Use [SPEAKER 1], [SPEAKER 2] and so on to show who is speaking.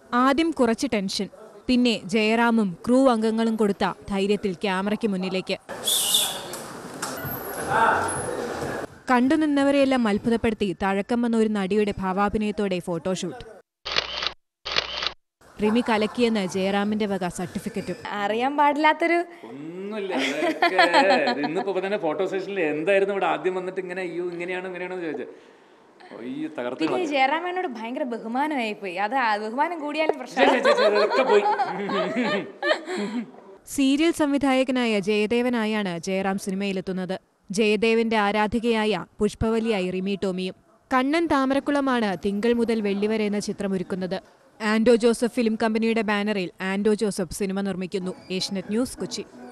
[SPEAKER 1] ആദ്യം കുറച്ച് ടെൻഷൻ പിന്നെ ജയറാമും ക്രൂ അംഗങ്ങളും കൊടുത്ത ധൈര്യത്തിൽ ക്യാമറയ്ക്ക് മുന്നിലേക്ക് കണ്ടുനിന്നവരെയെല്ലാം അത്ഭുതപ്പെടുത്തി തഴക്കം വന്ന ഒരു നടിയുടെ ഭാവാഭിനയത്തോടെ ഫോട്ടോഷൂട്ട് റിമി കലക്കിയെന്ന് ജയറാമിന്റെ വക സർട്ടിഫിക്കറ്റും
[SPEAKER 2] അറിയാൻ പാടില്ലാത്തൊരു
[SPEAKER 3] ഒന്നുമില്ല അതൊക്കെ ഇത് ഇന്നിപ്പോ ഇപ്പൊ തന്നെ ഫോട്ടോ സെഷനിൽ എന്തായിരുന്നു ഇവിടെ ആദ്യം വന്നിട്ട് ഇങ്ങനെ അയ്യോ ഇങ്ങനെയാണോ ഇങ്ങനെയാണോ ചോദിച്ചത് അയ്യോ തകർത്ത്
[SPEAKER 2] പിന്നെ ഈ ജയറാമേനോട് ഭയങ്കര ബഹുമാനമായി പോയി അത് ആ ബഹുമാനം കൂടിയാലും പ്രശ്നം
[SPEAKER 3] ഇതൊക്കെ പോയി
[SPEAKER 1] സീരിയൽ സംവിധായകനായ ജയദേവനായാണ് ജയറാം സിനിമയിലെത്തുന്നത് ജയദേവന്റെ ആരാധികയായ പുഷ്പവലിയായി റിമി ടോമിയും കണ്ണൻ താമരക്കുളമാണ് തിങ്കൾ മുതൽ വെള്ളി വരെ എന്ന ചിത്രം ഒരുക്കുന്നത് ആൻഡോ ജോസഫ് ഫിലിം കമ്പനിയുടെ ബാനറിൽ ആൻഡോ ജോസഫ് സിനിമ നിർമ്മിക്കുന്നു ഏഷ്യനെറ്റ് ന്യൂസ് കൊച്ചി